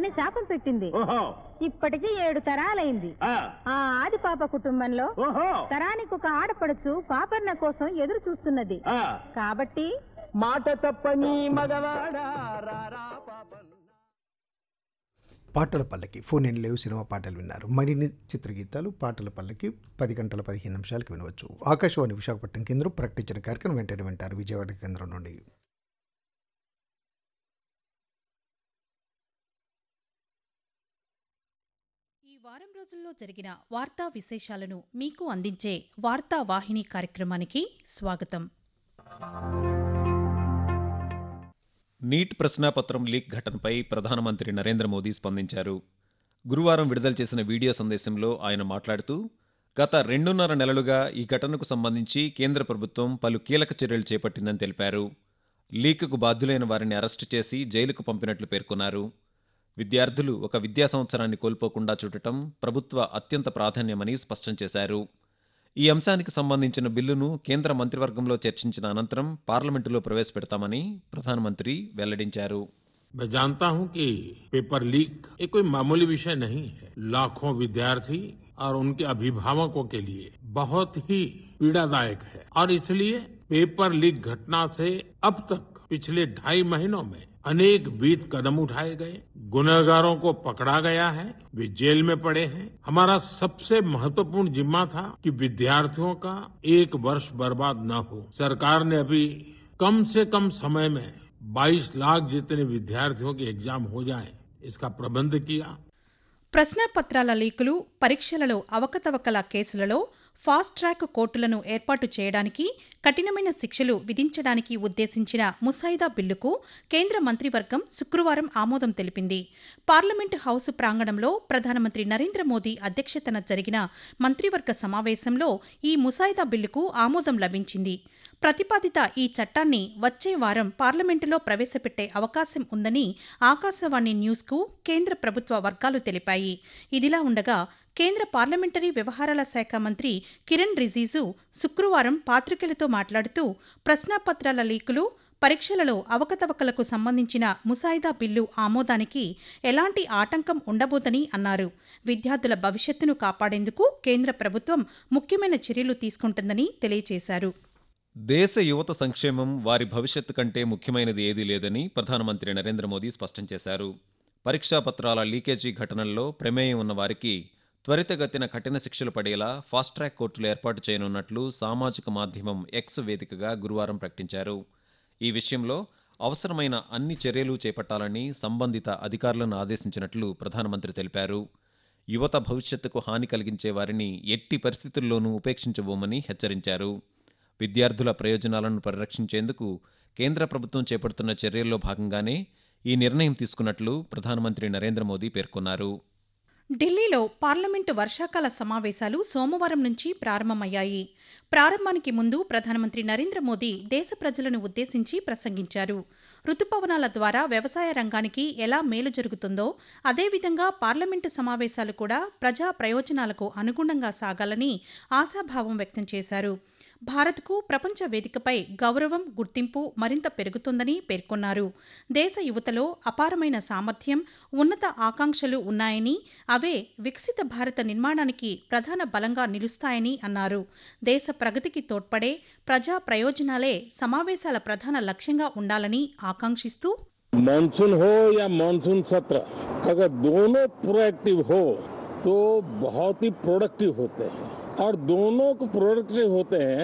అని శాపం పెట్టింది ఓహో ఇప్పటికీ ఏడు తరాలైంది ఆ, ఆ ఆది పాప కుటుంబంలో ఓహో తరానికి ఒక ఆడపడుచు పాపన్న కోసం ఎదురు చూస్తున్నది ఆ, కాబట్టి మాట తప్పని మగవాడా రారా పాపన్న. పాటల పల్లకి ఫోన్ ఇన్ లేవు సినిమా పాటలు విన్నారు మరిన్ని చిత్రగీతాలు పాటల పల్లకి పది గంటల పదిహేను నిమిషాలకు వినవచ్చు ఆకాశవాణి విశాఖపట్నం కేంద్రం ప్రకటించిన కార్యక్రమం వెంటనే వింటారు విజయవాడ కేంద్రం నుండి ఈ వారం రోజుల్లో జరిగిన వార్తా విశేషాలను మీకు అందించే వార్తా వాహిని కార్యక్రమానికి స్వాగతం నీట్ ప్రశ్నాపత్రం లీక్ ఘటనపై ప్రధానమంత్రి నరేంద్ర మోదీ స్పందించారు గురువారం విడుదల చేసిన వీడియో సందేశంలో ఆయన మాట్లాడుతూ గత రెండున్నర నెలలుగా ఈ ఘటనకు సంబంధించి కేంద్ర ప్రభుత్వం పలు కీలక చర్యలు చేపట్టిందని తెలిపారు లీక్కు బాధ్యులైన వారిని అరెస్టు చేసి జైలుకు పంపినట్లు పేర్కొన్నారు విద్యార్థులు ఒక విద్యా సంవత్సరాన్ని కోల్పోకుండా చూడటం ప్రభుత్వ అత్యంత ప్రాధాన్యమని స్పష్టం చేశారు ఈ అంశానికి సంబంధించిన బిల్లును కేంద్ర మంత్రివర్గంలో చర్చించిన అనంతరం పార్లమెంటులో ప్రవేశపెడతామని ప్రధానమంత్రి వెల్లడించారు मैं जानता हूं कि पेपर लीक ये कोई मामूली विषय नहीं है लाखों विद्यार्थी और उनके अभिभावकों के लिए बहुत ही पीड़ादायक है और इसलिए पेपर लीक घटना से अब तक पिछले ढाई महीनों में अनेक बीत कदम उठाए गए गुनहगारों को पकड़ा गया है वे जेल में पड़े हैं हमारा सबसे महत्वपूर्ण जिम्मा था कि विद्यार्थियों का एक वर्ष बर्बाद न हो सरकार ने अभी कम से कम समय में 22 लाख जितने विद्यार्थियों के एग्जाम हो जाए इसका प्रबंध किया ప్రశ్నాపత్రాల లీకులు పరీక్షలలో అవకతవకల కేసులలో ఫాస్ట్ ట్రాక్ కోర్టులను ఏర్పాటు చేయడానికి కఠినమైన శిక్షలు విధించడానికి ఉద్దేశించిన ముసాయిదా బిల్లుకు కేంద్ర మంత్రివర్గం శుక్రవారం ఆమోదం తెలిపింది పార్లమెంటు హౌస్ ప్రాంగణంలో ప్రధానమంత్రి నరేంద్ర మోదీ అధ్యక్షతన జరిగిన మంత్రివర్గ సమావేశంలో ఈ ముసాయిదా బిల్లుకు ఆమోదం లభించింది ప్రతిపాదిత ఈ చట్టాన్ని వచ్చే వారం పార్లమెంటులో ప్రవేశపెట్టే అవకాశం ఉందని ఆకాశవాణి న్యూస్కు కేంద్ర ప్రభుత్వ వర్గాలు తెలిపాయి ఇదిలా ఉండగా కేంద్ర పార్లమెంటరీ వ్యవహారాల శాఖ మంత్రి కిరణ్ రిజిజు శుక్రవారం పాత్రికేయులతో మాట్లాడుతూ ప్రశ్నాపత్రాల లీకులు పరీక్షలలో అవకతవకలకు సంబంధించిన ముసాయిదా బిల్లు ఆమోదానికి ఎలాంటి ఆటంకం ఉండబోదని అన్నారు విద్యార్థుల భవిష్యత్తును కాపాడేందుకు కేంద్ర ప్రభుత్వం ముఖ్యమైన చర్యలు తీసుకుంటుందని తెలియజేశారు దేశ యువత సంక్షేమం వారి భవిష్యత్తు కంటే ముఖ్యమైనది ఏదీ లేదని ప్రధానమంత్రి నరేంద్ర మోదీ స్పష్టం చేశారు పరీక్షా పత్రాల లీకేజీ ఘటనల్లో ప్రమేయం ఉన్న వారికి త్వరితగతిన కఠిన శిక్షలు పడేలా ఫాస్ట్ ట్రాక్ కోర్టులు ఏర్పాటు చేయనున్నట్లు సామాజిక మాధ్యమం ఎక్స్ వేదికగా గురువారం ప్రకటించారు ఈ విషయంలో అవసరమైన అన్ని చర్యలు చేపట్టాలని సంబంధిత అధికారులను ఆదేశించినట్లు ప్రధానమంత్రి తెలిపారు యువత భవిష్యత్తుకు హాని కలిగించే వారిని ఎట్టి పరిస్థితుల్లోనూ ఉపేక్షించబోమని హెచ్చరించారు విద్యార్థుల ప్రయోజనాలను పరిరక్షించేందుకు కేంద్ర ప్రభుత్వం చేపడుతున్న చర్యల్లో భాగంగానే ఈ నిర్ణయం తీసుకున్నట్లు ప్రధానమంత్రి నరేంద్ర మోదీ పేర్కొన్నారు ఢిల్లీలో పార్లమెంటు వర్షాకాల సమావేశాలు సోమవారం నుంచి ప్రారంభమయ్యాయి ప్రారంభానికి ముందు ప్రధానమంత్రి నరేంద్ర మోదీ దేశ ప్రజలను ఉద్దేశించి ప్రసంగించారు రుతుపవనాల ద్వారా వ్యవసాయ రంగానికి ఎలా మేలు జరుగుతుందో అదేవిధంగా పార్లమెంటు సమావేశాలు కూడా ప్రజా ప్రయోజనాలకు అనుగుణంగా సాగాలని ఆశాభావం వ్యక్తం చేశారు భారత్కు ప్రపంచ వేదికపై గౌరవం గుర్తింపు మరింత పెరుగుతుందని పేర్కొన్నారు దేశ యువతలో అపారమైన సామర్థ్యం ఉన్నత ఆకాంక్షలు ఉన్నాయని అవే వికసిత భారత నిర్మాణానికి ప్రధాన బలంగా నిలుస్తాయని అన్నారు దేశ ప్రగతికి తోడ్పడే ప్రజా ప్రయోజనాలే సమావేశాల ప్రధాన లక్ష్యంగా ఉండాలని ఆకాంక్షిస్తూ मानसून हो या मानसून सत्र अगर दोनों प्रोएक्टिव हो तो बहुत ही प्रोडक्टिव होते हैं और दोनों को प्रोडक्टिव होते हैं